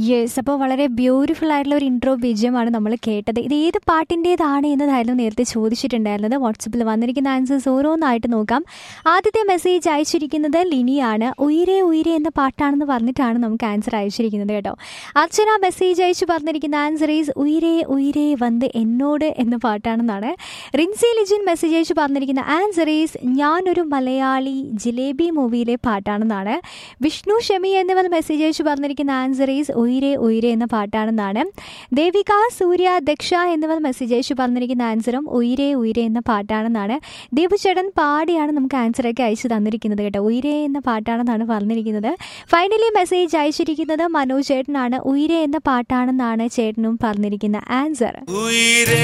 yes അപ്പോൾ വളരെ beautiful ആയിട്ടുള്ള ഒരു ഇൻട്രോ ബീജമാണ് നമ്മൾ കേട്ടത് ഇത് ഏത് പാട്ടിൻ്റേതാണ് എന്നതായിരുന്നു നേരത്തെ ചോദിച്ചിട്ടുണ്ടായിരുന്നത് വാട്സപ്പിൽ വന്നിരിക്കുന്ന ആൻസേഴ്സ് ഓരോന്നായിട്ട് നോക്കാം ആദ്യത്തെ മെസ്സേജ് അയച്ചിരിക്കുന്നത് ലിനിയാണ് ഉയരെ ഉയരെ എന്ന പാട്ടാണെന്ന് പറഞ്ഞിട്ടാണ് നമുക്ക് ആൻസർ അയച്ചിരിക്കുന്നത് കേട്ടോ അർച്ചന മെസ്സേജ് അയച്ച് പറഞ്ഞിരിക്കുന്ന ആൻസർ ഈസ് ഉയരെ ഉയരെ വന്ന് എന്നോട് എന്ന പാട്ടാണെന്നാണ് റിൻസി ലിജിൻ മെസ്സേജ് അയച്ച് പറഞ്ഞിരിക്കുന്ന ആൻസർ ഈസ് ഞാനൊരു മലയാളി ജിലേബി മൂവിയിലെ പാട്ടാണെന്നാണ് വിഷ്ണു ഷമി എന്നിവർ മെസ്സേജ് അയച്ച് പറഞ്ഞിരിക്കുന്ന ആൻസർ ഈസ് ഉയരെ ഉയരെ എന്ന പാട്ടാണെന്നാണ് ദേവിക സൂര്യ ദക്ഷ എന്നിവർ മെസ്സേജ് അയച്ച് പറഞ്ഞിരിക്കുന്ന ആൻസറും ഉയരെ ഉയരെ എന്ന പാട്ടാണെന്നാണ് ദീപുചേട്ടൻ പാടിയാണ് നമുക്ക് ആൻസറൊക്കെ അയച്ചു തന്നിരിക്കുന്നത് കേട്ടോ ഉയരെ എന്ന പാട്ടാണെന്നാണ് പറഞ്ഞിരിക്കുന്നത് ഫൈനലി മെസ്സേജ് അയച്ചിരിക്കുന്നത് മനോജ് ചേട്ടനാണ് ഉയരെ എന്ന പാട്ടാണെന്നാണ് ചേട്ടനും പറഞ്ഞിരിക്കുന്ന ആൻസർ ഉയരേ